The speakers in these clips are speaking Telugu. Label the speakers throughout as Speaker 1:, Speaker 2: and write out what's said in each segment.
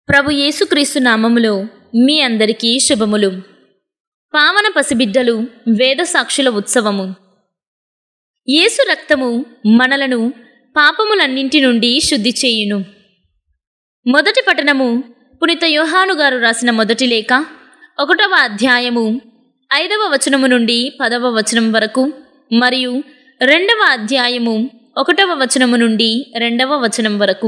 Speaker 1: ప్రభు యేసుక్రీస్తు నామములో మీ అందరికీ శుభములు పావన పసిబిడ్డలు వేద సాక్షుల ఉత్సవము యేసు రక్తము మనలను పాపములన్నింటి నుండి శుద్ధి చేయును మొదటి పట్టణము పునిత యోహాను గారు రాసిన మొదటి లేఖ ఒకటవ అధ్యాయము ఐదవ వచనము నుండి పదవ వచనం వరకు మరియు రెండవ అధ్యాయము ఒకటవ వచనము నుండి రెండవ వచనం వరకు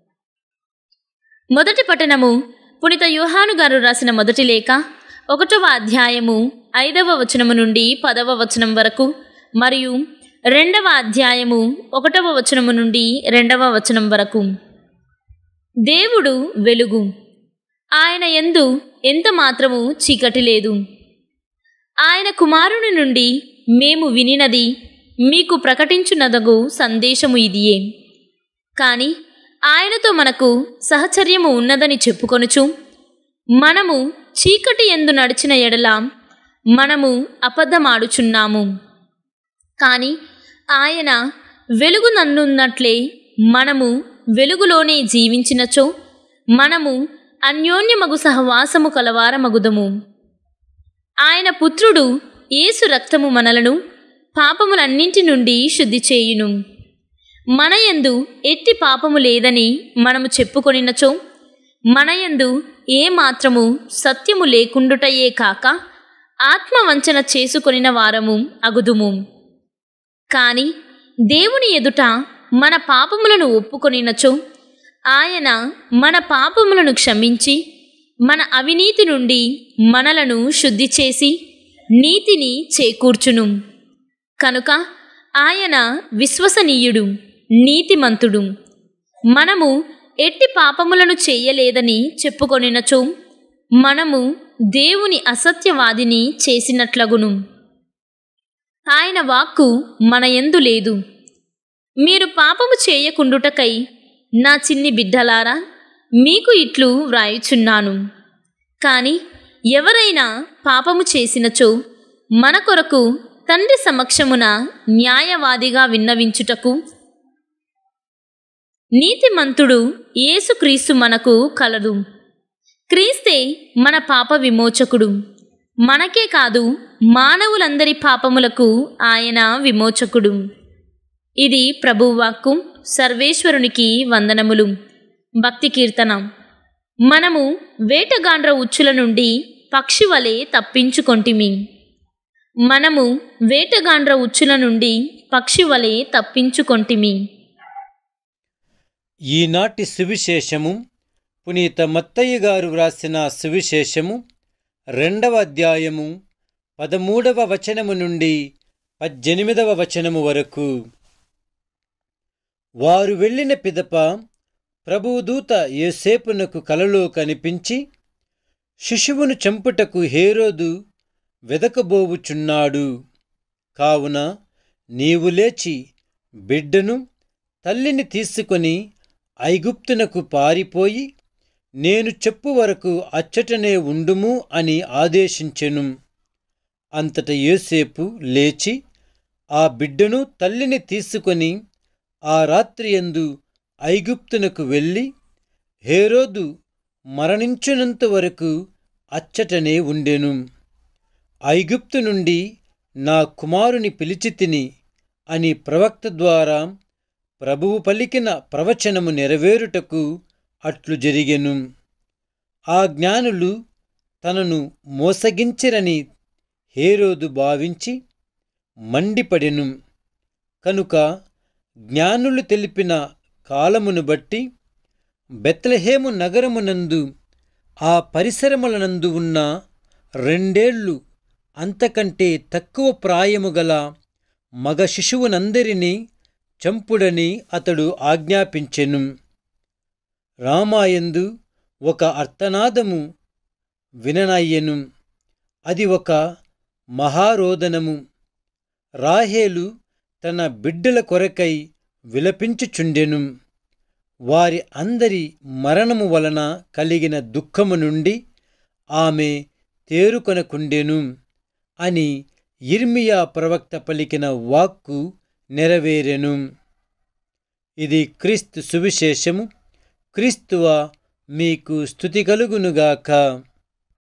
Speaker 1: మొదటి పట్టణము పునిత యోహాను గారు రాసిన మొదటి లేఖ ఒకటవ అధ్యాయము ఐదవ వచనము నుండి పదవ వచనం వరకు మరియు రెండవ అధ్యాయము ఒకటవ వచనము నుండి రెండవ వచనం వరకు దేవుడు వెలుగు ఆయన ఎందు ఎంత మాత్రము చీకటి లేదు ఆయన కుమారుని నుండి మేము వినినది మీకు ప్రకటించునదగు సందేశము ఇదియే కానీ ఆయనతో మనకు సహచర్యము ఉన్నదని చెప్పుకొనుచు మనము చీకటి ఎందు నడిచిన ఎడల మనము అబద్ధమాడుచున్నాము కానీ ఆయన వెలుగు నన్నున్నట్లే మనము వెలుగులోనే జీవించినచో మనము అన్యోన్యమగు సహవాసము కలవారమగుదము ఆయన పుత్రుడు యేసు రక్తము మనలను పాపములన్నింటి నుండి శుద్ధి చేయును మనయందు ఎట్టి పాపము లేదని మనము చెప్పుకొనినచో మనయందు ఏ మాత్రము సత్యము లేకుండుటయే కాక ఆత్మవంచన చేసుకొనిన వారము అగుదుము కాని దేవుని ఎదుట మన పాపములను ఒప్పుకొనినచో ఆయన మన పాపములను క్షమించి మన అవినీతి నుండి మనలను శుద్ధి చేసి నీతిని చేకూర్చును కనుక ఆయన విశ్వసనీయుడు నీతిమంతుడు మనము ఎట్టి పాపములను చేయలేదని చెప్పుకొనినచో మనము దేవుని అసత్యవాదిని చేసినట్లగును ఆయన వాక్కు మన యందు లేదు మీరు పాపము చేయకుండుటకై నా చిన్ని బిడ్డలారా మీకు ఇట్లు వ్రాయుచున్నాను కాని ఎవరైనా పాపము చేసినచో మన కొరకు తండ్రి సమక్షమున న్యాయవాదిగా విన్నవించుటకు నీతిమంతుడు యేసుక్రీస్తు మనకు కలదు క్రీస్తే మన పాప విమోచకుడు మనకే కాదు మానవులందరి పాపములకు ఆయన విమోచకుడు ఇది ప్రభువాక్కు సర్వేశ్వరునికి వందనములు భక్తి కీర్తన మనము వేటగాండ్ర ఉచ్చుల నుండి పక్షి వలె తప్పించుకొంటిమి మనము వేటగాండ్ర ఉచ్చుల నుండి పక్షి వలె తప్పించుకొంటిమి
Speaker 2: ఈనాటి సువిశేషము పునీత మత్తయ్య గారు వ్రాసిన సువిశేషము రెండవ అధ్యాయము పదమూడవ వచనము నుండి పద్దెనిమిదవ వచనము వరకు వారు వెళ్ళిన పిదప ప్రభుదూత యేసేపునకు కలలో కనిపించి శిశువును చంపుటకు హేరోదు వెదకబోవుచున్నాడు కావున నీవు లేచి బిడ్డను తల్లిని తీసుకొని ఐగుప్తునకు పారిపోయి నేను చెప్పు వరకు అచ్చటనే ఉండుము అని ఆదేశించెను అంతట యోసేపు లేచి ఆ బిడ్డను తల్లిని తీసుకొని ఆ రాత్రియందు ఐగుప్తునకు వెళ్ళి హేరోదు మరణించునంత వరకు అచ్చటనే ఉండెను ఐగుప్తు నుండి నా కుమారుని పిలిచి తిని అని ప్రవక్త ద్వారా ప్రభువు పలికిన ప్రవచనము నెరవేరుటకు అట్లు జరిగెను ఆ జ్ఞానులు తనను మోసగించిరని హేరోదు భావించి మండిపడెను కనుక జ్ఞానులు తెలిపిన కాలమును బట్టి బెత్లహేము నగరమునందు ఆ పరిసరములనందు ఉన్న రెండేళ్లు అంతకంటే తక్కువ ప్రాయము గల మగ శిశువునందరినీ చంపుడని అతడు ఆజ్ఞాపించెను రామాయందు ఒక అర్తనాదము విననయ్యెను అది ఒక మహారోదనము రాహేలు తన బిడ్డల కొరకై విలపించుచుండెను వారి అందరి మరణము వలన కలిగిన దుఃఖము నుండి ఆమె తేరుకొనకుండెను అని ఇర్మియా ప్రవక్త పలికిన వాక్కు నెరవేరెను ఇది క్రీస్తు సువిశేషము క్రీస్తువ మీకు స్థుతి కలుగునుగాక